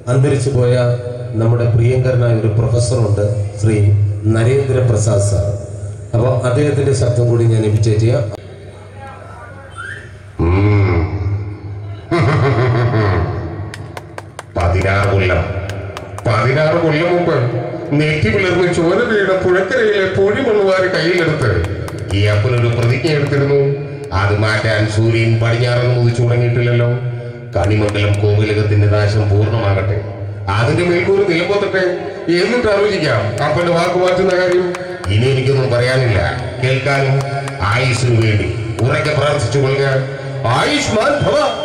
അന്തരിച്ചു പോയ നമ്മുടെ പ്രിയങ്കരനായ ഒരു പ്രൊഫസറുണ്ട് ശ്രീ നരേന്ദ്ര പ്രസാദ് സാർ അപ്പോൾ അദ്ദേഹത്തിന്റെ ശബ്ദം കൂടി ഞാൻ ഇമിറ്റേറ്റ് ചെയ്യാം പതിനാറ് കൊല്ലം പതിനാറ് കൊല്ലം മുമ്പ് നെറ്റി പിളർന്ന് ചോര വീണ പുഴക്കരയിലെ പൊഴിമണ്ണുവാര് കയ്യിലെടുത്ത് ഈ അപ്പനൊരു പ്രതിജ്ഞ എടുത്തിരുന്നു അത് മാറ്റാൻ സൂര്യൻ പടിഞ്ഞാറെന്ന് മുതിച്ചു തുടങ്ങിയിട്ടില്ലല്ലോ കണിമംഗലം കോവിലകത്തിന്റെ നാശം പൂർണ്ണമാകട്ടെ അതിന്റെ മേൽക്കൂര് നിലമ്പൊത്തട്ടെ എന്നിട്ട് ആലോചിക്കാം അപ്പന്റെ വാക്ക് മാറ്റുന്ന കാര്യം ഇനി എനിക്കൊന്നും പറയാനില്ല കേൾക്കാനും ആയുസിനു വേണ്ടി ഉറക്കെ പ്രാർത്ഥിച്ചു കൊള്ളുക ആയുഷ്മാൻ ഭവ